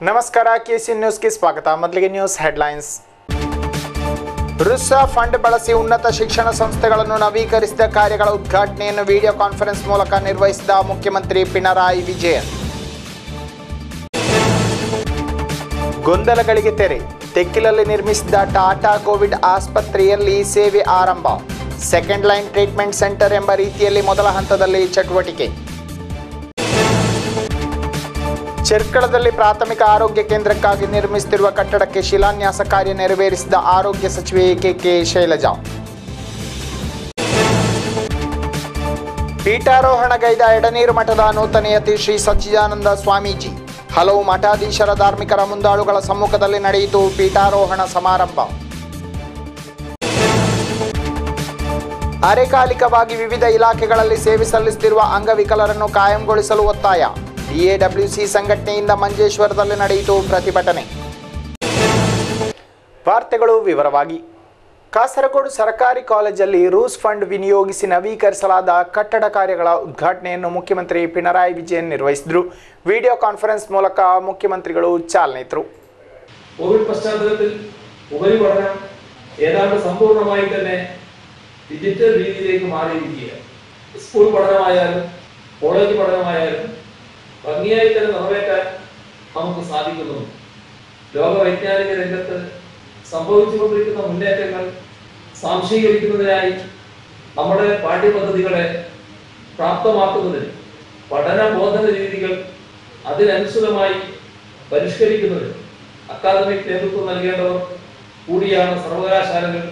ನಮಸ್ಕಾರ ಕೆಸಿ ನ್ಯೂಸ್ಗೆ ಸ್ವಾಗತ ಮೊದಲಿಗೆ ನ್ಯೂಸ್ ಹೆಡ್ಲೈನ್ಸ್ ರುಸ್ಸಾ ಫಂಡ್ ಬಳಸಿ ಉನ್ನತ ಶಿಕ್ಷಣ ಸಂಸ್ಥೆಗಳನ್ನು ನವೀಕರಿಸಿದ ಕಾರ್ಯಗಳ ಉದ್ಘಾಟನೆಯನ್ನು ವಿಡಿಯೋ ಕಾನ್ಫರೆನ್ಸ್ ಮೂಲಕ ನಿರ್ವಹಿಸಿದ ಮುಖ್ಯಮಂತ್ರಿ ಪಿಣರಾಯಿ ವಿಜಯನ್ ಗೊಂದಲಗಳಿಗೆ ತೆರೆ ತೆಕ್ಕಿಲಲ್ಲಿ ನಿರ್ಮಿಸಿದ ಟಾಟಾ ಕೋವಿಡ್ ಆಸ್ಪತ್ರೆಯಲ್ಲಿ ಸೇವೆ ಆರಂಭ ಸೆಕೆಂಡ್ ಲೈನ್ ಟ್ರೀಟ್ಮೆಂಟ್ ಸೆಂಟರ್ ಎಂಬ ರೀತಿಯಲ್ಲಿ ಮೊದಲ ಹಂತದಲ್ಲಿ ಚಟುವಟಿಕೆ ಚೆರ್ಕಳದಲ್ಲಿ ಪ್ರಾಥಮಿಕ ಆರೋಗ್ಯ ಕೇಂದ್ರಕ್ಕಾಗಿ ನಿರ್ಮಿಸುತ್ತಿರುವ ಕಟ್ಟಡಕ್ಕೆ ಶಿಲಾನ್ಯಾಸ ಕಾರ್ಯ ನೆರವೇರಿಸಿದ ಆರೋಗ್ಯ ಸಚಿವೆ ಕೆಕೆ ಶೈಲಜಾ ಪೀಠಾರೋಹಣಗೈದ ಎಡನೀರು ಮಠದ ನೂತನೆಯತಿ ಶ್ರೀ ಸಚ್ಚಿದಾನಂದ ಸ್ವಾಮೀಜಿ ಹಲವು ಮಠಾಧೀಶರ ಧಾರ್ಮಿಕರ ಮುಂದಾಳುಗಳ ಸಮ್ಮುಖದಲ್ಲಿ ನಡೆಯಿತು ಪೀಠಾರೋಹಣ ಸಮಾರಂಭ ಅರೆಕಾಲಿಕವಾಗಿ ವಿವಿಧ ಇಲಾಖೆಗಳಲ್ಲಿ ಸೇವೆ ಸಲ್ಲಿಸುತ್ತಿರುವ ಅಂಗವಿಕಲರನ್ನು ಕಾಯಂಗೊಳಿಸಲು ಒತ್ತಾಯ ಡಿಎಡಬ್ಲ್ಯೂಸಿ ಸಂಘಟನೆಯಿಂದ ಮಂಜೇಶ್ವರದಲ್ಲಿ ನಡೆಯಿತು ಪ್ರತಿಭಟನೆ ವಾರ್ತೆಗಳು ವಿವರವಾಗಿ ಕಾಸರಗೋಡು ಸರ್ಕಾರಿ ಕಾಲೇಜಲ್ಲಿ ರೂಸ್ ಫಂಡ್ ವಿನಿಯೋಗಿಸಿ ನವೀಕರಿಸಲಾದ ಕಟ್ಟಡ ಕಾರ್ಯಗಳ ಉದ್ಘಾಟನೆಯನ್ನು ಮುಖ್ಯಮಂತ್ರಿ ಪಿಣರಾಯಿ ವಿಜಯನ್ ನಿರ್ವಹಿಸಿದರು ವಿಡಿಯೋ ಕಾನ್ಫರೆನ್ಸ್ ಮೂಲಕ മുഖ്യമന്ത്രിಗಳು ಚಾಲನೆ ಇತ್ತರು കോവിഡ് പശ്ചാത്തലത്തിൽ ഉപരിപഠനം ഏതാണ്ട് സമ്പൂർണ്ണമായി തന്നെ ഡിജിറ്റൽ രീതിയിലേക്ക് മാറിയിരിക്കുകയാണ് സ്കൂൾ പഠനമായാലും കോളേജ് പഠനമായാലും ഭംഗിയായി തന്നെ നിറവേറ്റാൻ നമുക്ക് സാധിക്കുന്നുണ്ട് ലോക വൈജ്ഞാനിക രംഗത്ത് സംഭവിച്ചുകൊണ്ടിരിക്കുന്ന മുന്നേറ്റങ്ങൾ സ്വാംശീകരിക്കുന്നതിനായി നമ്മുടെ പാഠ്യപദ്ധതികളെ പ്രാപ്തമാക്കുന്നതിന് പഠന ബോധന രീതികൾ അതിനനുസൃതമായി പരിഷ്കരിക്കുന്നതിന് അക്കാദമിക് നേതൃത്വം നൽകേണ്ടവർ കൂടിയാണ് സർവകലാശാലകൾ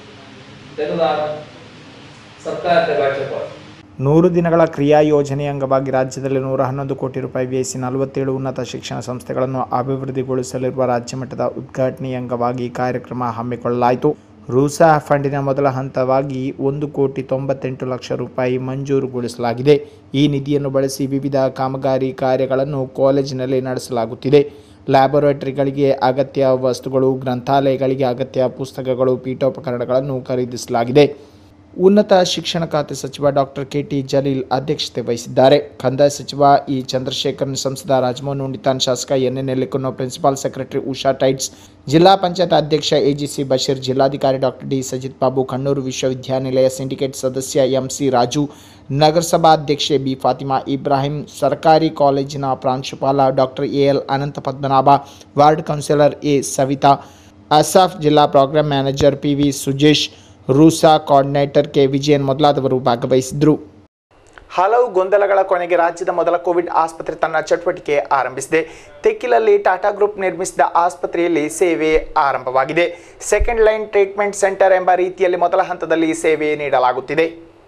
എന്നതാണ് സർക്കാരിന്റെ കാഴ്ചപ്പാട് ನೂರು ದಿನಗಳ ಕ್ರಿಯಾ ಯೋಜನೆಯ ಅಂಗವಾಗಿ ರಾಜ್ಯದಲ್ಲಿ ನೂರ ಹನ್ನೊಂದು ಕೋಟಿ ರೂಪಾಯಿ ವ್ಯಯಿಸಿ ನಲವತ್ತೇಳು ಉನ್ನತ ಶಿಕ್ಷಣ ಸಂಸ್ಥೆಗಳನ್ನು ಅಭಿವೃದ್ಧಿಗೊಳಿಸಲಿರುವ ರಾಜ್ಯ ಮಟ್ಟದ ಉದ್ಘಾಟನೆಯ ಅಂಗವಾಗಿ ಕಾರ್ಯಕ್ರಮ ಹಮ್ಮಿಕೊಳ್ಳಲಾಯಿತು ರೂಸಾ ಫಂಡಿನ ಮೊದಲ ಹಂತವಾಗಿ ಒಂದು ಕೋಟಿ ತೊಂಬತ್ತೆಂಟು ಲಕ್ಷ ರೂಪಾಯಿ ಮಂಜೂರುಗೊಳಿಸಲಾಗಿದೆ ಈ ನಿಧಿಯನ್ನು ಬಳಸಿ ವಿವಿಧ ಕಾಮಗಾರಿ ಕಾರ್ಯಗಳನ್ನು ಕಾಲೇಜಿನಲ್ಲಿ ನಡೆಸಲಾಗುತ್ತಿದೆ ಲ್ಯಾಬೊರೇಟರಿಗಳಿಗೆ ಅಗತ್ಯ ವಸ್ತುಗಳು ಗ್ರಂಥಾಲಯಗಳಿಗೆ ಅಗತ್ಯ ಪುಸ್ತಕಗಳು ಪೀಠೋಪಕರಣಗಳನ್ನು ಖರೀದಿಸಲಾಗಿದೆ ಉನ್ನತ ಶಿಕ್ಷಣ ಖಾತೆ ಸಚಿವ ಡಾಕ್ಟರ್ ಕೆ ಟಿ ಜಲೀಲ್ ಅಧ್ಯಕ್ಷತೆ ವಹಿಸಿದ್ದಾರೆ ಕಂದಾಯ ಸಚಿವ ಇ ಚಂದ್ರಶೇಖರನ್ ಸಂಸದ ರಾಜಮೋಹನ್ ಉಂಡಿತಾನ್ ಶಾಸಕ N N Nellikunnu principal secretary Usha Titus ಜಿಲ್ಲಾ ಪಂಚಾಯತ್ ಅಧ್ಯಕ್ಷ ಎಜಿಸಿ ಬಶೀರ್ ಜಿಲ್ಲಾಧಿಕಾರಿ ಡಾಕ್ಟರ್ ಡಿ ಸಜಿತ್ ಬಾಬು ಕಣ್ಣೂರು ವಿಶ್ವವಿದ್ಯಾನಿಲಯ ಸಿಂಡಿಕೇಟ್ ಸದಸ್ಯ ಎಂಸಿ ರಾಜು ನಗರಸಭಾಧ್ಯಕ್ಷೆ ಬಿ ಫಾತಿಮಾ ಇಬ್ರಾಹಿಂ ಸರ್ಕಾರಿ ಕಾಲೇಜಿನ ಪ್ರಾಂಶುಪಾಲ doctor A L Anantha Padmanabha ward councillor A Savitha ಅಸಾಫ್ ಜಿಲ್ಲಾ programme manager P V Sujesh RUSA coordinator K Vijayan ಮೊದಲಾದವರು ಭಾಗವಹಿಸಿದ್ರು ಹಲವು ಗೊಂದಲಗಳ ಕೊನೆಗೆ ರಾಜ್ಯದ ಮೊದಲ ಕೋವಿಡ್ ಆಸ್ಪತ್ರೆ ತನ್ನ ಚಟುವಟಿಕೆ ಆರಂಭಿಸಿದೆ ತೆಕ್ಕಿಲಲ್ಲಿ ಟಾಟಾ ಗ್ರೂಪ್ ನಿರ್ಮಿಸಿದ ಆಸ್ಪತ್ರೆಯಲ್ಲಿ ಸೇವೆ ಆರಂಭವಾಗಿದೆ ಸೆಕೆಂಡ್ ಲೈನ್ ಟ್ರೀಟ್ಮೆಂಟ್ ಸೆಂಟರ್ ಎಂಬ ರೀತಿಯಲ್ಲಿ ಮೊದಲ ಹಂತದಲ್ಲಿ ಸೇವೆ ನೀಡಲಾಗುತ್ತಿದೆ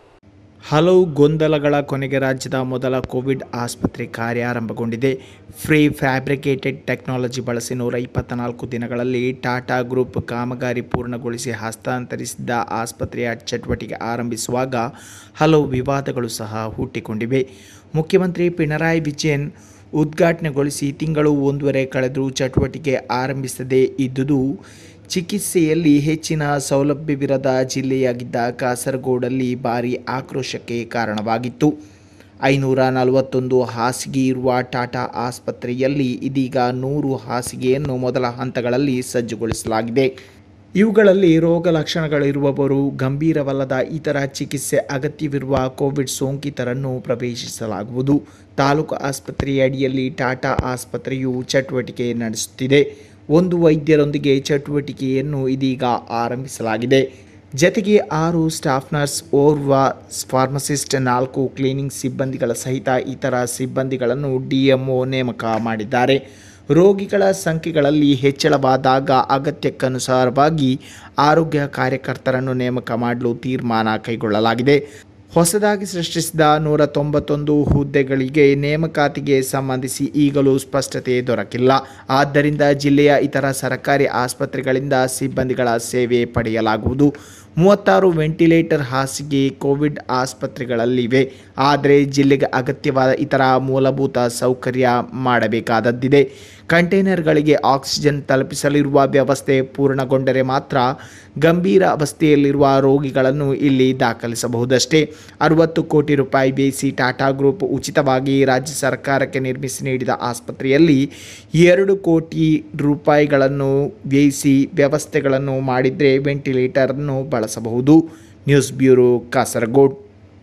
ಹಲವು ಗೊಂದಲಗಳ ಕೊನೆಗೆ ರಾಜ್ಯದ ಮೊದಲ ಕೋವಿಡ್ ಆಸ್ಪತ್ರೆ ಕಾರ್ಯಾರಂಭಗೊಂಡಿದೆ ಫ್ರೀ ಫ್ಯಾಬ್ರಿಕೇಟೆಡ್ ಟೆಕ್ನಾಲಜಿ ಬಳಸಿ ನೂರ ಇಪ್ಪತ್ನಾಲ್ಕು ದಿನಗಳಲ್ಲಿ ಟಾಟಾ ಗ್ರೂಪ್ ಕಾಮಗಾರಿ ಪೂರ್ಣಗೊಳಿಸಿ ಹಸ್ತಾಂತರಿಸಿದ್ದ ಆಸ್ಪತ್ರೆಯ ಚಟುವಟಿಕೆ ಆರಂಭಿಸುವಾಗ ಹಲವು ವಿವಾದಗಳು ಸಹ ಹುಟ್ಟಿಕೊಂಡಿವೆ ಮುಖ್ಯಮಂತ್ರಿ ಪಿಣರಾಯಿ ವಿಜಯನ್ ಉದ್ಘಾಟನೆಗೊಳಿಸಿ ತಿಂಗಳು ಒಂದೂವರೆ ಕಳೆದರೂ ಚಟುವಟಿಕೆ ಆರಂಭಿಸದೇ ಇದ್ದುದು ಚಿಕಿತ್ಸೆಯಲ್ಲಿ ಹೆಚ್ಚಿನ ಸೌಲಭ್ಯವಿರದ ಜಿಲ್ಲೆಯಾಗಿದ್ದ ಕಾಸರಗೋಡಲ್ಲಿ ಭಾರಿ ಆಕ್ರೋಶಕ್ಕೆ ಕಾರಣವಾಗಿತ್ತು ಐನೂರ ನಲವತ್ತೊಂದು ಹಾಸಿಗೆ ಇರುವ ಟಾಟಾ ಆಸ್ಪತ್ರೆಯಲ್ಲಿ ಇದೀಗ ನೂರು ಹಾಸಿಗೆಯನ್ನು ಮೊದಲ ಹಂತಗಳಲ್ಲಿ ಸಜ್ಜುಗೊಳಿಸಲಾಗಿದೆ ಇವುಗಳಲ್ಲಿ ರೋಗ ಲಕ್ಷಣಗಳಿರುವವರು ಗಂಭೀರವಲ್ಲದ ಇತರ ಚಿಕಿತ್ಸೆ ಅಗತ್ಯವಿರುವ ಕೋವಿಡ್ ಸೋಂಕಿತರನ್ನು ಪ್ರವೇಶಿಸಲಾಗುವುದು ತಾಲೂಕು ಆಸ್ಪತ್ರೆಯ ಅಡಿಯಲ್ಲಿ ಟಾಟಾ ಆಸ್ಪತ್ರೆಯು ಚಟುವಟಿಕೆ ನಡೆಸುತ್ತಿದೆ ಒಂದು ವೈದ್ಯರೊಂದಿಗೆ ಚಟುವಟಿಕೆಯನ್ನು ಇದೀಗ ಆರಂಭಿಸಲಾಗಿದೆ ಜತೆಗೆ ಆರು ಸ್ಟಾಫ್ ನರ್ಸ್ ಓರ್ವ ಫಾರ್ಮಸಿಸ್ಟ್ ನಾಲ್ಕು ಕ್ಲೀನಿಂಗ್ ಸಿಬ್ಬಂದಿಗಳ ಸಹಿತ ಇತರ ಸಿಬ್ಬಂದಿಗಳನ್ನು ಡಿಎಂಒ ನೇಮಕ ಮಾಡಿದ್ದಾರೆ ರೋಗಿಗಳ ಸಂಖ್ಯೆಗಳಲ್ಲಿ ಹೆಚ್ಚಳವಾದಾಗ ಅಗತ್ಯಕ್ಕನುಸಾರವಾಗಿ ಆರೋಗ್ಯ ಕಾರ್ಯಕರ್ತರನ್ನು ನೇಮಕ ಮಾಡಲು ತೀರ್ಮಾನ ಕೈಗೊಳ್ಳಲಾಗಿದೆ ಹೊಸದಾಗಿ ಸೃಷ್ಟಿಸಿದ ನೂರ ತೊಂಬತ್ತೊಂದು ಹುದ್ದೆಗಳಿಗೆ ನೇಮಕಾತಿಗೆ ಸಂಬಂಧಿಸಿ ಈಗಲೂ ಸ್ಪಷ್ಟತೆ ದೊರಕಿಲ್ಲ ಆದ್ದರಿಂದ ಜಿಲ್ಲೆಯ ಇತರ ಸರ್ಕಾರಿ ಆಸ್ಪತ್ರೆಗಳಿಂದ ಸಿಬ್ಬಂದಿಗಳ ಸೇವೆ ಪಡೆಯಲಾಗುವುದು ಮೂವತ್ತಾರು ವೆಂಟಿಲೇಟರ್ ಹಾಸಿಗೆ ಕೋವಿಡ್ ಆಸ್ಪತ್ರೆಗಳಲ್ಲಿವೆ ಆದರೆ ಜಿಲ್ಲೆಗೆ ಅಗತ್ಯವಾದ ಇತರ ಮೂಲಭೂತ ಸೌಕರ್ಯ ಮಾಡಬೇಕಾದದ್ದಿದೆ ಕಂಟೈನರ್ಗಳಿಗೆ ಆಕ್ಸಿಜನ್ ತಲುಪಿಸಲಿರುವ ವ್ಯವಸ್ಥೆ ಪೂರ್ಣಗೊಂಡರೆ ಮಾತ್ರ ಗಂಭೀರ ಅವಸ್ಥೆಯಲ್ಲಿರುವ ರೋಗಿಗಳನ್ನು ಇಲ್ಲಿ ದಾಖಲಿಸಬಹುದಷ್ಟೇ ಅರವತ್ತು ಕೋಟಿ ರೂಪಾಯಿ ಬೇಯಿಸಿ ಟಾಟಾ ಗ್ರೂಪ್ ಉಚಿತವಾಗಿ ರಾಜ್ಯ ಸರ್ಕಾರಕ್ಕೆ ನಿರ್ಮಿಸಿ ನೀಡಿದ ಆಸ್ಪತ್ರೆಯಲ್ಲಿ ಎರಡು ಕೋಟಿ ರೂಪಾಯಿಗಳನ್ನು ವ್ಯಯಿಸಿ ವ್ಯವಸ್ಥೆಗಳನ್ನು ಮಾಡಿದರೆ ವೆಂಟಿಲೇಟರನ್ನು ಬಳಸಬಹುದು ನ್ಯೂಸ್ ಬ್ಯೂರೋ ಕಾಸರಗೋಡ್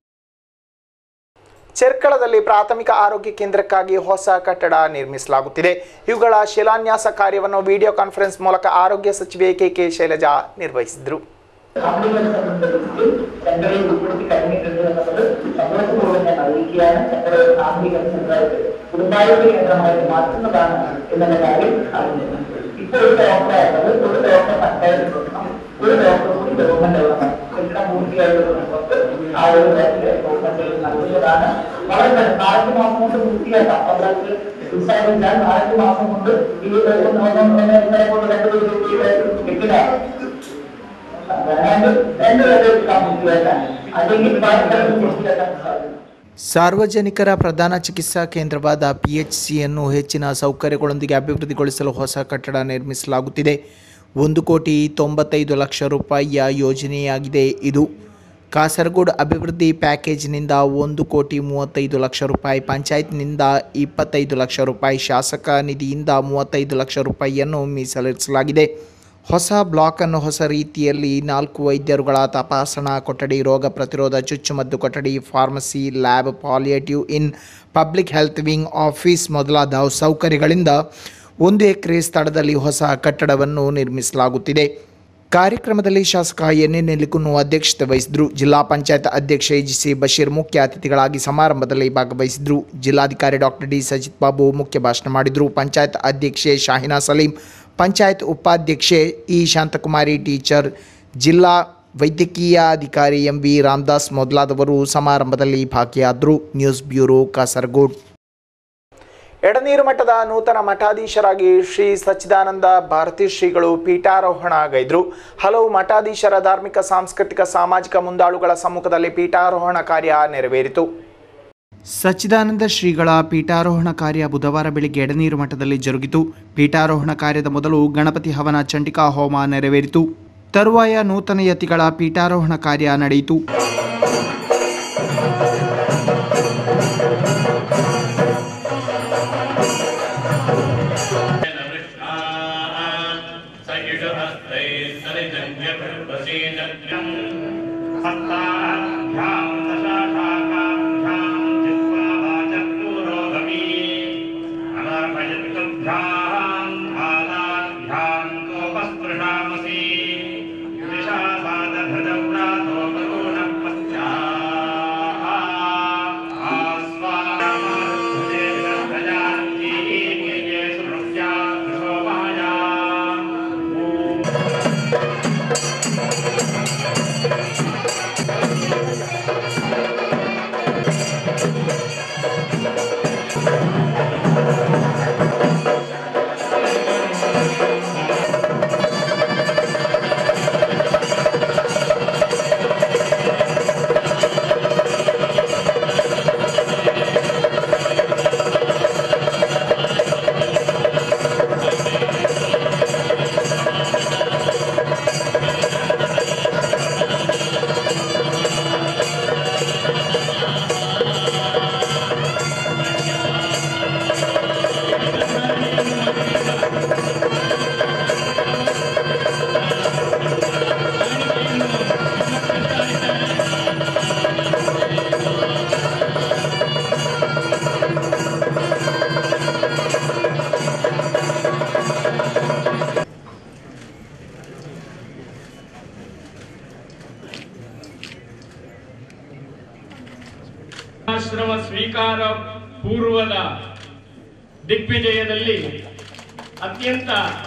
ಚೆರ್ಕಳದಲ್ಲಿ ಪ್ರಾಥಮಿಕ ಆರೋಗ್ಯ ಕೇಂದ್ರಕ್ಕಾಗಿ ಹೊಸ ಕಟ್ಟಡ ನಿರ್ಮಿಸಲಾಗುತ್ತಿದೆ ಇವುಗಳ ಶಿಲಾನ್ಯಾಸ ಕಾರ್ಯವನ್ನು ವಿಡಿಯೋ ಕಾನ್ಫರೆನ್ಸ್ ಮೂಲಕ ಆರೋಗ್ಯ ಸಚಿವೆ ಕೆ ಕೆ ಶೈಲಜಾ ನಿರ್ವಹಿಸಿದರು ആംബുലൻസ് സംബന്ധിച്ച് സെൻട്രൽ ഉൾപ്പെടുത്തി കഴിഞ്ഞിട്ടുണ്ട് എന്നുള്ളത് സന്തോഷപൂർവ്വം ഞാൻ അറിയിക്കുകയാണ് ഞങ്ങളുടെ സാമൂഹിക സെന്ററായിട്ട് കുടുംബാരോഗ്യ കേന്ദ്രമായിട്ട് മാറ്റുന്നതാണ് എന്നുള്ള കാര്യം അറിഞ്ഞിരുന്നു ഇപ്പോൾ ഒരു ഡോക്ടറായിരുന്നത് ഒരു ഡോക്ടർ പഞ്ചായത്ത് കൊടുക്കണം ഒരു ഡോക്ടർ കൂടി ഗവൺമെന്റ് ഇടപെടണം കെട്ടിടം പൂർത്തിയായിട്ട് മുമ്പ് ആ ഒരു തരത്തില് ഗവൺമെന്റ് നൽകുന്നതാണ് വളരെ നല്ല- നാലഞ്ച് മാസം കൊണ്ട് പൂർത്തിയാക്കാം പന്ത്രണ്ട് ഉത്സാഹിച്ചാൽ നാലഞ്ച് മാസം കൊണ്ട് ഈ ഇന്നലെ കൊണ്ട് രണ്ടുപേരും കെട്ടിടം രണ്ട് രണ്ട് പേരെ പൂർത്തിയാക്കാൻ അല്ലെങ്കിൽ പലതരം പൂർത്തിയാക്കാൻ സാധിക്കും ಸಾರ್ವಜನಿಕರ ಪ್ರಧಾನ ಚಿಕಿತ್ಸಾ ಕೇಂದ್ರವಾದ ಪಿಎಚ್ಸಿಯನ್ನು ಹೆಚ್ಚಿನ ಸೌಕರ್ಯಗಳೊಂದಿಗೆ ಅಭಿವೃದ್ಧಿಗೊಳಿಸಲು ಹೊಸ ಕಟ್ಟಡ ನಿರ್ಮಿಸಲಾಗುತ್ತಿದೆ ಒಂದು ಕೋಟಿ ತೊಂಬತ್ತೈದು ಲಕ್ಷ ರೂಪಾಯಿಯ ಯೋಜನೆಯಾಗಿದೆ ಇದು ಕಾಸರಗೋಡು ಅಭಿವೃದ್ಧಿ ಪ್ಯಾಕೇಜ್ನಿಂದ ಒಂದು ಕೋಟಿ ಮೂವತ್ತೈದು ಲಕ್ಷ ರೂಪಾಯಿ ಪಂಚಾಯತ್ನಿಂದ ಇಪ್ಪತ್ತೈದು ಲಕ್ಷ ರೂಪಾಯಿ ಶಾಸಕ ನಿಧಿಯಿಂದ ಮೂವತ್ತೈದು ಲಕ್ಷ ರೂಪಾಯಿಯನ್ನು ಮೀಸಲಿರಿಸಲಾಗಿದೆ ಹೊಸ ಬ್ಲಾಕನ್ನು ಹೊಸ ರೀತಿಯಲ್ಲಿ ನಾಲ್ಕು ವೈದ್ಯರುಗಳ ತಪಾಸಣಾ ಕೊಠಡಿ ರೋಗ ಪ್ರತಿರೋಧ ಚುಚ್ಚುಮದ್ದು ಕೊಠಡಿ pharmacy lab palliative in public health wing office ಮೊದಲಾದ ಸೌಕರ್ಯಗಳಿಂದ ಒಂದು ಎಕರೆ ಸ್ಥಳದಲ್ಲಿ ಹೊಸ ಕಟ್ಟಡವನ್ನು ನಿರ್ಮಿಸಲಾಗುತ್ತಿದೆ ಕಾರ್ಯಕ್ರಮದಲ್ಲಿ ಶಾಸಕ ಎನ್ ಎನ್ ನೆಲಿಕುನ್ನು ಅಧ್ಯಕ್ಷತೆ ವಹಿಸಿದರು ಜಿಲ್ಲಾ ಪಂಚಾಯತ್ ಅಧ್ಯಕ್ಷೆ ಜಿ ಸಿ ಬಶೀರ್ ಮುಖ್ಯ ಅತಿಥಿಗಳಾಗಿ ಸಮಾರಂಭದಲ್ಲಿ ಭಾಗವಹಿಸಿದರು ಜಿಲ್ಲಾಧಿಕಾರಿ ಡಾಕ್ಟರ್ ಡಿ ಸಜಿತ್ ಬಾಬು ಮುಖ್ಯ ಭಾಷಣ ಮಾಡಿದರು ಪಂಚಾಯತ್ ಅಧ್ಯಕ್ಷೆ ಶಾಹಿನಾ ಸಲೀಂ ಪಂಚಾಯತ್ ಉಪಾಧ್ಯಕ್ಷೆ ಇ ಶಾಂತಕುಮಾರಿ ಟೀಚರ್ ಜಿಲ್ಲಾ ವೈದ್ಯಕೀಯ ಅಧಿಕಾರಿ ಎಂ ವಿ ರಾಮದಾಸ್ ಮೊದಲಾದವರು ಸಮಾರಂಭದಲ್ಲಿ ಭಾಗಿಯಾದರು ನ್ಯೂಸ್ ಬ್ಯೂರೋ ಕಾಸರಗೋಡ್ ಎಡನೀರು ಮಠದ ನೂತನ ಮಠಾಧೀಶರಾಗಿ ಶ್ರೀ ಸಚ್ಚಿದಾನಂದ ಭಾರತೀ ಶ್ರೀಗಳು ಪೀಠಾರೋಹಣ ಗೈದ್ರು ಹಲವು ಮಠಾಧೀಶರ ಧಾರ್ಮಿಕ ಸಾಂಸ್ಕೃತಿಕ ಸಾಮಾಜಿಕ ಮುಂದಾಳುಗಳ ಸಮ್ಮುಖದಲ್ಲಿ ಪೀಠಾರೋಹಣ ಕಾರ್ಯ ನೆರವೇರಿತು ಸಚ್ಚಿದಾನಂದ ಶ್ರೀಗಳ ಪೀಠಾರೋಹಣ ಕಾರ್ಯ ಬುಧವಾರ ಬೆಳಿಗ್ಗೆ ಎಡನೀರು ಮಠದಲ್ಲಿ ಜರುಗಿತು ಪೀಠಾರೋಹಣ ಕಾರ್ಯದ ಮೊದಲು ಗಣಪತಿ ಹವನ ಚಂಡಿಕಾ ಹೋಮ ನೆರವೇರಿತು ತರುವಾಯ ನೂತನ ಯತಿಗಳ ಪೀಠಾರೋಹಣ ಕಾರ್ಯ ನಡೆಯಿತು ಆಶ್ರಮ ಸ್ವೀಕಾರ ಪೂರ್ವದ ದಿಗ್ವಿಜಯದಲ್ಲಿ ಅತ್ಯಂತ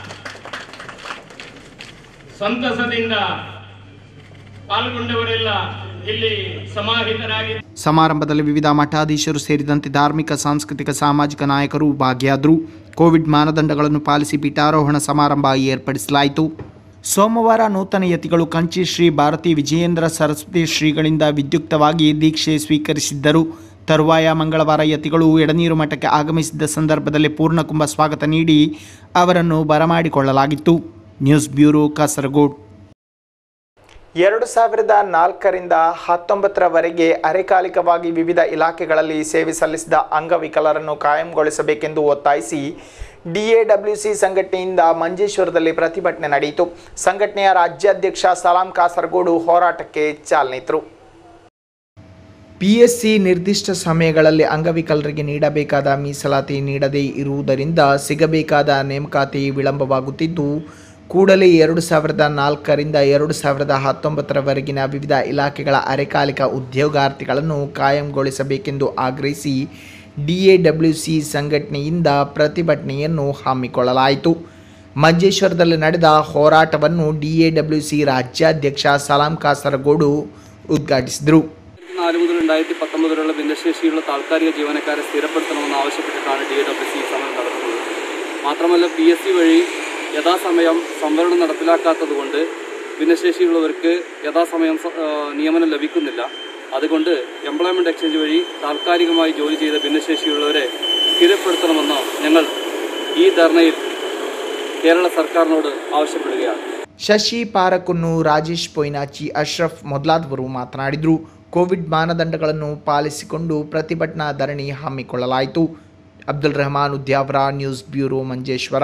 ಸಂತಸದಿಂದ ಪಾಲ್ಗೊಂಡವರೆಲ್ಲ ಇಲ್ಲಿ ಸಮಾಹಿತರಾಗಿ ಸಮಾರಂಭದಲ್ಲಿ ವಿವಿಧ ಮಠಾಧೀಶರು ಸೇರಿದಂತೆ ಧಾರ್ಮಿಕ ಸಾಂಸ್ಕೃತಿಕ ಸಾಮಾಜಿಕ ನಾಯಕರು ಭಾಗಿಯಾದರು ಕೋವಿಡ್ ಮಾನದಂಡಗಳನ್ನು ಪಾಲಿಸಿ ಪೀಠಾರೋಹಣ ಸಮಾರಂಭ ಏರ್ಪಡಿಸಲಾಯಿತು ಸೋಮವಾರ ನೂತನ ಯತಿಗಳು ಕಂಚಿ ಶ್ರೀ ಭಾರತಿ ವಿಜಯೇಂದ್ರ ಸರಸ್ವತಿ ಶ್ರೀಗಳಿಂದ ವಿದ್ಯುಕ್ತವಾಗಿ ದೀಕ್ಷೆ ಸ್ವೀಕರಿಸಿದ್ದರು ತರುವಾಯ ಮಂಗಳವಾರ ಯತಿಗಳು ಎಡನೀರು ಮಠಕ್ಕೆ ಆಗಮಿಸಿದ್ದ ಸಂದರ್ಭದಲ್ಲಿ ಪೂರ್ಣಕುಂಭ ಸ್ವಾಗತ ನೀಡಿ ಅವರನ್ನು ಬರಮಾಡಿಕೊಳ್ಳಲಾಗಿತ್ತು ನ್ಯೂಸ್ ಬ್ಯೂರೋ ಕಾಸರಗೋಡ್ ಎರಡು ಸಾವಿರದ ನಾಲ್ಕರಿಂದ ಹತ್ತೊಂಬತ್ತರವರೆಗೆ ಅರೆಕಾಲಿಕವಾಗಿ ವಿವಿಧ ಇಲಾಖೆಗಳಲ್ಲಿ ಸೇವೆ ಸಲ್ಲಿಸಿದ ಅಂಗವಿಕಲರನ್ನು ಕಾಯಂಗೊಳಿಸಬೇಕೆಂದು ಒತ್ತಾಯಿಸಿ ಡಿಎಡಬ್ಲ್ಯೂಸಿ ಸಂಘಟನೆಯಿಂದ ಮಂಜೇಶ್ವರದಲ್ಲಿ ಪ್ರತಿಭಟನೆ ನಡೆಯಿತು ಸಂಘಟನೆಯ ರಾಜ್ಯಾಧ್ಯಕ್ಷ ಸಲಾಂ ಕಾಸರಗೋಡು ಹೋರಾಟಕ್ಕೆ ಚಾಲನೆ ಇತ್ತರು ಪಿಎಸ್ಸಿ ನಿರ್ದಿಷ್ಟ ಸಮಯಗಳಲ್ಲಿ ಅಂಗವಿಕಲರಿಗೆ ನೀಡಬೇಕಾದ ಮೀಸಲಾತಿ ನೀಡದೇ ಇರುವುದರಿಂದ ಸಿಗಬೇಕಾದ ನೇಮಕಾತಿ ವಿಳಂಬವಾಗುತ್ತಿದ್ದು ಕೂಡಲೇ ಎರಡು ಸಾವಿರದ ನಾಲ್ಕರಿಂದ ಎರಡು ಸಾವಿರದ ಹತ್ತೊಂಬತ್ತರವರೆಗಿನ ವಿವಿಧ ಇಲಾಖೆಗಳ ಅರೆಕಾಲಿಕ ಉದ್ಯೋಗಾರ್ಥಿಗಳನ್ನು ಕಾಯಂಗೊಳಿಸಬೇಕೆಂದು ಆಗ್ರಹಿಸಿ ಡಿಎಡಬ್ಲ್ಯೂಸಿ ಸಂಘಟನೆಯಿಂದ ಪ್ರತಿಭಟನೆಯನ್ನು ಹಮ್ಮಿಕೊಳ್ಳಲಾಯಿತು ಮಂಜೇಶ್ವರದಲ್ಲಿ ನಡೆದ ಹೋರಾಟವನ್ನು ಡಿಎಡಬ್ಲ್ಯೂಸಿ ರಾಜ್ಯಾಧ್ಯಕ್ಷ ಸಲಾಂ കാസർഗോഡ് ഉദ്ഘാಟಿಸಿದರು നാല് മുതൽ രണ്ടായിരത്തി പത്തൊമ്പത് വരെയുള്ള ഭിന്നശേഷിയുള്ള താൽക്കാലിക ജീവനക്കാരെ സ്ഥിരപ്പെടുത്തണമെന്ന് ആവശ്യപ്പെട്ടിട്ടാണ് ഡി എ ഡബ്ല്യു സി സമരം നടത്തുന്നത് മാത്രമല്ല പി എസ് സി വഴി യഥാസമയം സംവരണം നടപ്പിലാക്കാത്തതുകൊണ്ട് ഭിന്നശേഷിയുള്ളവർക്ക് യഥാസമയം സ- ആ, നിയമനം ലഭിക്കുന്നില്ല അതുകൊണ്ട് എംപ്ലോയ്മെൻറ്റ് എക്സ്ചേഞ്ച് വഴി താൽക്കാലികമായി ജോലി ചെയ്ത ഭിന്നശേഷിയുള്ളവരെ സ്ഥിരപ്പെടുത്തണമെന്ന് ഞങ്ങൾ ഈ ധർണയിൽ കേരള സർക്കാരിനോട് ആവശ്യപ്പെടുകയാണ് ಶಶಿ ಪಾರಕುನ್ನು ರಾಜೇಶ್ ಪೊಯ್ನಾಚಿ ಅಶ್ರಫ್ ಮೊದಲಾದವರು ಮಾತನಾಡಿದರು ಕೋವಿಡ್ ಮಾನದಂಡಗಳನ್ನು ಪಾಲಿಸಿಕೊಂಡು ಪ್ರತಿಭಟನಾ ಧರಣಿ ಹಮ್ಮಿಕೊಳ್ಳಲಾಯಿತು ಅಬ್ದುಲ್ ರೆಹಮಾನ್ ಉದ್ಯಾವರ ನ್ಯೂಸ್ ಬ್ಯೂರೋ ಮಂಜೇಶ್ವರ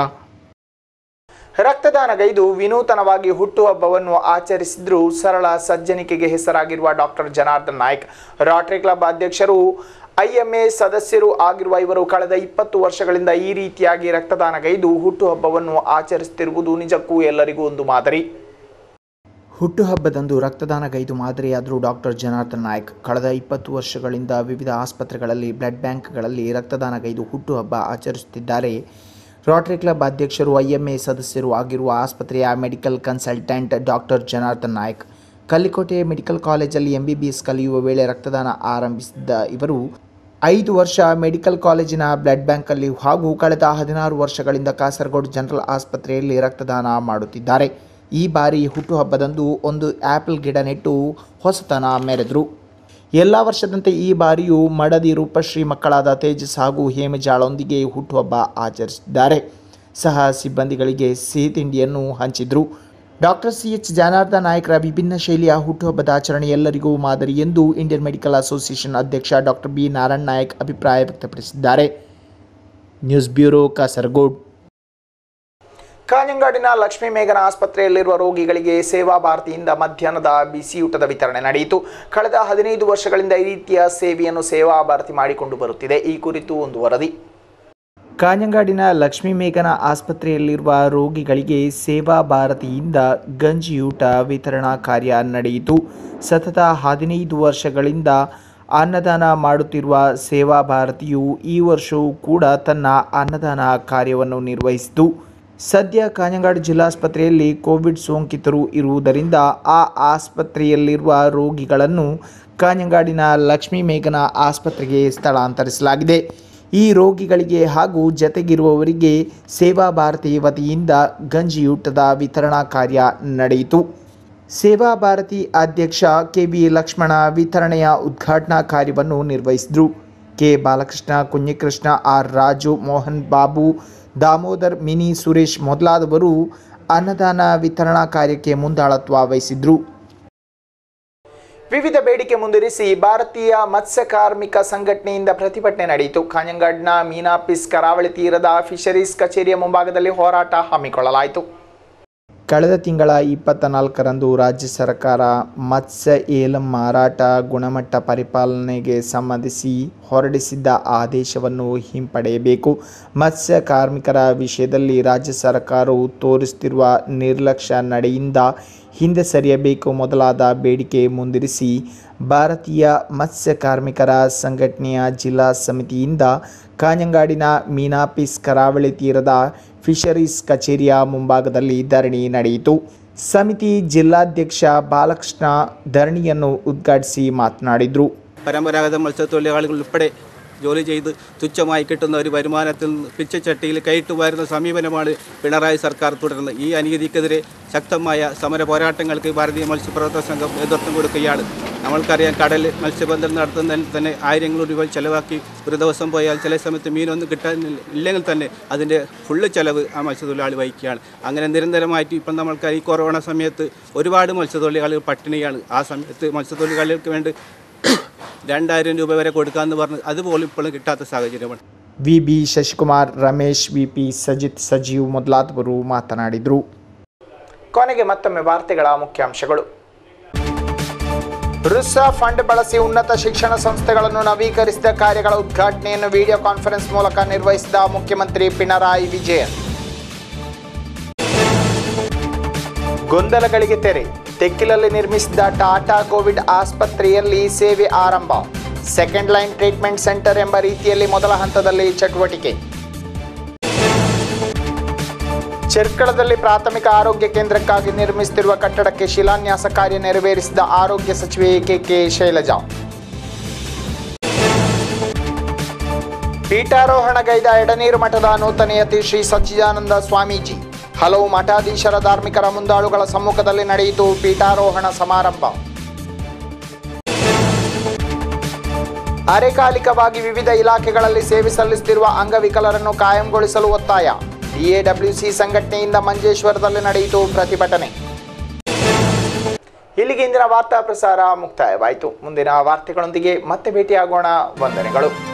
ರಕ್ತದಾನಗೈದು ವಿನೂತನವಾಗಿ ಹುಟ್ಟುಹಬ್ಬವನ್ನು ಆಚರಿಸಿದ್ರು ಸರಳ ಸಜ್ಜನಿಕೆಗೆ ಹೆಸರಾಗಿರುವ doctor Janardhan Naik rotary club ಅಧ್ಯಕ್ಷರು ಐಎಂಎ ಸದಸ್ಯರು ಆಗಿರುವ ಇವರು ಕಳೆದ ಇಪ್ಪತ್ತು ವರ್ಷಗಳಿಂದ ಈ ರೀತಿಯಾಗಿ ರಕ್ತದಾನಗೈದು ಹುಟ್ಟುಹಬ್ಬವನ್ನು ಆಚರಿಸುತ್ತಿರುವುದು ನಿಜಕ್ಕೂ ಎಲ್ಲರಿಗೂ ಒಂದು ಮಾದರಿ ಹುಟ್ಟುಹಬ್ಬದಂದು ರಕ್ತದಾನಗೈದು ಮಾದರಿಯಾದರೂ ಡಾಕ್ಟರ್ ಜನಾರ್ದನ್ ನಾಯ್ಕ್ ಕಳೆದ ಇಪ್ಪತ್ತು ವರ್ಷಗಳಿಂದ ವಿವಿಧ ಆಸ್ಪತ್ರೆಗಳಲ್ಲಿ ಬ್ಲಡ್ ಬ್ಯಾಂಕ್ಗಳಲ್ಲಿ ರಕ್ತದಾನಗೈದು ಹುಟ್ಟುಹಬ್ಬ ಆಚರಿಸುತ್ತಿದ್ದಾರೆ ರೋಟರಿ ಕ್ಲಬ್ ಅಧ್ಯಕ್ಷರು ಐಎಂಎ ಸದಸ್ಯರು ಆಗಿರುವ ಆಸ್ಪತ್ರೆಯ medical consultant doctor Janardhan Naik Kallikote medical ಕಾಲೇಜಲ್ಲಿ ಎಂಬಿಬಿಎಸ್ ಕಲಿಯುವ ವೇಳೆ ರಕ್ತದಾನ ಆರಂಭಿಸಿದ್ದ ಇವರು ಐದು ವರ್ಷ ಮೆಡಿಕಲ್ ಕಾಲೇಜಿನ ಬ್ಲಡ್ ಬ್ಯಾಂಕಲ್ಲಿ ಹಾಗೂ ಕಳೆದ ಹದಿನಾರು ವರ್ಷಗಳಿಂದ ಕಾಸರಗೋಡು ಜನರಲ್ ಆಸ್ಪತ್ರೆಯಲ್ಲಿ ರಕ್ತದಾನ ಮಾಡುತ್ತಿದ್ದಾರೆ ಈ ಬಾರಿ ಹುಟ್ಟುಹಬ್ಬದಂದು ಒಂದು ಆ್ಯಪಲ್ ಗಿಡ ನೆಟ್ಟು ಹೊಸತನ ಮೆರೆದರು ಎಲ್ಲ ವರ್ಷದಂತೆ ಈ ಬಾರಿಯೂ ಮಡದಿ ರೂಪಶ್ರೀ ಮಕ್ಕಳಾದ ತೇಜಸ್ ಹಾಗೂ ಹೇಮಜಾಳೊಂದಿಗೆ ಹುಟ್ಟುಹಬ್ಬ ಆಚರಿಸಿದ್ದಾರೆ ಸಹ ಸಿಬ್ಬಂದಿಗಳಿಗೆ ಸಿಹಿ ತಿಂಡಿಯನ್ನು ಹಂಚಿದ್ರು ಡಾಕ್ಟರ್ ಸಿ ಎಚ್ ಜನಾರ್ದನ್ ನಾಯ್ಕರ ವಿಭಿನ್ನ ಶೈಲಿಯ ಹುಟ್ಟುಹಬ್ಬದ ಆಚರಣೆ ಎಲ್ಲರಿಗೂ ಮಾದರಿ ಎಂದು ಇಂಡಿಯನ್ ಮೆಡಿಕಲ್ ಅಸೋಸಿಯೇಷನ್ ಅಧ್ಯಕ್ಷ ಡಾಕ್ಟರ್ ಬಿ ನಾರಾಯಣ್ ನಾಯಕ್ ಅಭಿಪ್ರಾಯ ವ್ಯಕ್ತಪಡಿಸಿದ್ದಾರೆ ನ್ಯೂಸ್ ಬ್ಯೂರೋ ಕಾಸರಗೋಡ್ ಕಾഞ്ഞങ്ങാಡಿನ ಲಕ್ಷ್ಮೀ ಮೇಘನ ಆಸ್ಪತ್ರೆಯಲ್ಲಿರುವ ರೋಗಿಗಳಿಗೆ ಸೇವಾ ಭಾರತಿಯಿಂದ ಮಧ್ಯಾಹ್ನದ ಬಿಸಿಯೂಟದ ವಿತರಣೆ ನಡೆಯಿತು ಕಳೆದ ಹದಿನೈದು ವರ್ಷಗಳಿಂದ ಈ ರೀತಿಯ ಸೇವೆಯನ್ನು ಸೇವಾ ಭಾರತಿ ಮಾಡಿಕೊಂಡು ಬರುತ್ತಿದೆ ಈ ಕುರಿತು ಒಂದು ವರದಿ ಕಾഞ്ഞങ്ങാಡಿನ ಲಕ್ಷ್ಮೀ ಮೇಘನ ಆಸ್ಪತ್ರೆಯಲ್ಲಿರುವ ರೋಗಿಗಳಿಗೆ ಸೇವಾ ಭಾರತಿಯಿಂದ ಗಂಜಿಯೂಟ ವಿತರಣಾ ಕಾರ್ಯ ನಡೆಯಿತು ಸತತ ಹದಿನೈದು ವರ್ಷಗಳಿಂದ ಅನ್ನದಾನ ಮಾಡುತ್ತಿರುವ ಸೇವಾ ಭಾರತಿಯು ಈ ವರ್ಷವೂ ಕೂಡ ತನ್ನ ಅನ್ನದಾನ ಕಾರ್ಯವನ್ನು ನಿರ್ವಹಿಸಿತು ಸದ್ಯ ಕಾഞ്ഞങ്ങാട് ಜಿಲ್ಲಾಸ್ಪತ್ರೆಯಲ್ಲಿ ಕೋವಿಡ್ ಸೋಂಕಿತರು ಇರುವುದರಿಂದ ಆ ಆಸ್ಪತ್ರೆಯಲ್ಲಿರುವ ರೋಗಿಗಳನ್ನು ಕಾഞ്ഞങ്ങാಡಿನ ಲಕ್ಷ್ಮೀ ಮೇಘನ ಆಸ್ಪತ್ರೆಗೆ ಸ್ಥಳಾಂತರಿಸಲಾಗಿದೆ ಈ ರೋಗಿಗಳಿಗೆ ಹಾಗೂ ಜತೆಗಿರುವವರಿಗೆ ಸೇವಾ ಭಾರತಿ ವತಿಯಿಂದ ಗಂಜಿಯೂಟದ ವಿತರಣಾ ಕಾರ್ಯ ನಡೆಯಿತು ಸೇವಾ ಭಾರತಿ ಅಧ್ಯಕ್ಷ ಕೆ ಬಿ ಲಕ್ಷ್ಮಣ ವಿತರಣೆಯ ಉದ್ಘಾಟನಾ ಕಾರ್ಯವನ್ನು ನಿರ್ವಹಿಸಿದರು ಕೆ ಬಾಲಕೃಷ್ಣ ಕುഞ്ഞിಕೃಷ್ಣ ಆರ್ ರಾಜು ಮೋಹನ್ ಬಾಬು ದಾಮೋದರ್ ಮಿನಿ ಸುರೇಶ್ ಮೊದಲಾದವರು ಅನ್ನದಾನ ವಿತರಣಾ ಕಾರ್ಯಕ್ಕೆ ಮುಂದಾಳತ್ವ ವಹಿಸಿದ್ರು ವಿವಿಧ ಬೇಡಿಕೆ ಮುಂದಿರಿಸಿ ಭಾರತೀಯ ಮತ್ಸ್ಯ ಕಾರ್ಮಿಕ ಸಂಘಟನೆಯಿಂದ ಪ್ರತಿಭಟನೆ ನಡೆಯಿತು ಕಾഞ്ഞങ്ങാಡ್ನ ಮೀನಾಪಿಸ್ ಕರಾವಳಿ ತೀರದ ಫಿಶರೀಸ್ ಕಚೇರಿಯ ಮುಂಭಾಗದಲ್ಲಿ ಹೋರಾಟ ಹಮ್ಮಿಕೊಳ್ಳಲಾಯಿತು ಕಳೆದ ತಿಂಗಳ ಇಪ್ಪತ್ತ ನಾಲ್ಕರಂದು ರಾಜ್ಯ ಸರ್ಕಾರ ಮತ್ಸ್ಯ ಏಲಂ ಮಾರಾಟ ಗುಣಮಟ್ಟ ಪರಿಪಾಲನೆಗೆ ಸಂಬಂಧಿಸಿ ಹೊರಡಿಸಿದ್ದ ಆದೇಶವನ್ನು ಹಿಂಪಡೆಯಬೇಕು ಮತ್ಸ್ಯ ಕಾರ್ಮಿಕರ ವಿಷಯದಲ್ಲಿ ರಾಜ್ಯ ಸರ್ಕಾರವು ತೋರಿಸುತ್ತಿರುವ ನಿರ್ಲಕ್ಷ್ಯ ನಡೆಯಿಂದ ಹಿಂದೆ ಸರಿಯಬೇಕು ಮೊದಲಾದ ಬೇಡಿಕೆ ಮುಂದಿರಿಸಿ ಭಾರತೀಯ ಮತ್ಸ್ಯ ಕಾರ್ಮಿಕರ ಸಂಘಟನೆಯ ಜಿಲ್ಲಾ ಸಮಿತಿಯಿಂದ ಕಾഞ്ഞങ്ങാಡಿನ ಮೀನಾಪಿಸ್ ಕರಾವಳಿ ತೀರದ ಫಿಶರೀಸ್ ಕಚೇರಿಯ ಮುಂಭಾಗದಲ್ಲಿ ಧರಣಿ ನಡೆಯಿತು ಸಮಿತಿ ಜಿಲ್ಲಾಧ್ಯಕ್ಷ ಬಾಲಕೃಷ್ಣ ಧರಣಿಯನ್ನು ಉದ್ಘಾಟಿಸಿ ಮಾತನಾಡಿದರು പരമ്പരാഗത മത്സ്യത്തൊഴിലാളികൾ ഉൾപ്പെടെ ജോലി ചെയ്ത് തുച്ഛമായി കിട്ടുന്ന ഒരു വരുമാനത്തിൽ നിന്ന് പിച്ചച്ചട്ടിയിൽ കയറ്റു വരുന്ന സമീപനമാണ് പിണറായി സർക്കാർ തുടരുന്നത് ഈ അനീതിക്കെതിരെ ശക്തമായ സമര പോരാട്ടങ്ങൾക്ക് ഭാരതീയ മത്സ്യപ്രവർത്തക സംഘം നേതൃത്വം കൊടുക്കുകയാണ് നമ്മൾക്കറിയാം കടൽ മത്സ്യബന്ധനം നടത്തുന്നതിന് തന്നെ ആയിരങ്ങൾ രൂപ ചിലവാക്കി ഒരു ദിവസം പോയാൽ ചില സമയത്ത് മീനൊന്നും കിട്ടാൻ ഇല്ലെങ്കിൽ തന്നെ അതിൻ്റെ ഫുള്ള് ചിലവ് ആ മത്സ്യത്തൊഴിലാളി വഹിക്കുകയാണ് അങ്ങനെ നിരന്തരമായിട്ട് ഇപ്പം നമ്മൾക്ക് ഈ കൊറോണ സമയത്ത് ഒരുപാട് മത്സ്യത്തൊഴിലാളികൾ പട്ടിണിയാണ് ആ സമയത്ത് മത്സ്യത്തൊഴിലാളികൾക്ക് വേണ്ടി രണ്ടായിരം രൂപ വരെ കൊടുക്കാമെന്ന് പറഞ്ഞ് അതുപോലും ഇപ്പോഴും കിട്ടാത്ത സാഹചര്യമാണ് V B Shashikumar Ramesh V P Sajith Sajeev ಮೊದಲಾದವರು ಮಾತನಾಡಿದರು ಕೊನೆಗೆ ಮತ್ತೊಮ್ಮೆ ವಾರ್ತೆಗಳ ಮುಖ್ಯಾಂಶಗಳು ರುಸ್ಸಾ ಫಂಡ್ ಬಳಸಿ ಉನ್ನತ ಶಿಕ್ಷಣ ಸಂಸ್ಥೆಗಳನ್ನು ನವೀಕರಿಸಿದ ಕಾರ್ಯಗಳ ಉದ್ಘಾಟನೆಯನ್ನು ವಿಡಿಯೋ ಕಾನ್ಫರೆನ್ಸ್ ಮೂಲಕ ನಿರ್ವಹಿಸಿದ ಮುಖ್ಯಮಂತ್ರಿ ಪಿಣರಾಯಿ ವಿಜಯನ್ ಗೊಂದಲಗಳಿಗೆ ತೆರೆ ತೆಕ್ಕಿಲಲ್ಲಿ ನಿರ್ಮಿಸಿದ ಟಾಟಾ ಕೋವಿಡ್ ಆಸ್ಪತ್ರೆಯಲ್ಲಿ ಸೇವೆ ಆರಂಭ ಸೆಕೆಂಡ್ ಲೈನ್ ಟ್ರೀಟ್ಮೆಂಟ್ ಸೆಂಟರ್ ಎಂಬ ರೀತಿಯಲ್ಲಿ ಮೊದಲ ಹಂತದಲ್ಲಿ ಚಟುವಟಿಕೆ ಚೆರ್ಕಳದಲ್ಲಿ ಪ್ರಾಥಮಿಕ ಆರೋಗ್ಯ ಕೇಂದ್ರಕ್ಕಾಗಿ ನಿರ್ಮಿಸುತ್ತಿರುವ ಕಟ್ಟಡಕ್ಕೆ ಶಿಲಾನ್ಯಾಸ ಕಾರ್ಯ ನೆರವೇರಿಸಿದ ಆರೋಗ್ಯ ಸಚಿವೆ ಕೆಕೆ ಶೈಲಜಾ ಪೀಠಾರೋಹಣಗೈದ ಎಡನೀರು ಮಠದ ನೂತನೆಯತಿ ಶ್ರೀ ಸಚ್ಚಿದಾನಂದ ಸ್ವಾಮೀಜಿ ಹಲವು ಮಠಾಧೀಶರ ಧಾರ್ಮಿಕರ ಮುಂದಾಳುಗಳ ಸಮ್ಮುಖದಲ್ಲಿ ನಡೆಯಿತು ಪೀಠಾರೋಹಣ ಸಮಾರಂಭ ಅರೆಕಾಲಿಕವಾಗಿ ವಿವಿಧ ಇಲಾಖೆಗಳಲ್ಲಿ ಸೇವೆ ಸಲ್ಲಿಸುತ್ತಿರುವ ಅಂಗವಿಕಲರನ್ನು ಕಾಯಂಗೊಳಿಸಲು ಒತ್ತಾಯ ಡಿಎಡಬ್ಲ್ಯೂಸಿ ಸಂಘಟನೆಯಿಂದ ಮಂಜೇಶ್ವರದಲ್ಲಿ ನಡೆಯಿತು ಪ್ರತಿಭಟನೆ ಇಲ್ಲಿಗೆ ಇಂದಿನ ವಾರ್ತಾ ಪ್ರಸಾರ ಮುಕ್ತಾಯವಾಯಿತು ಮುಂದಿನ ವಾರ್ತೆಗಳೊಂದಿಗೆ ಮತ್ತೆ ಭೇಟಿಯಾಗೋಣ ವಂದನೆಗಳು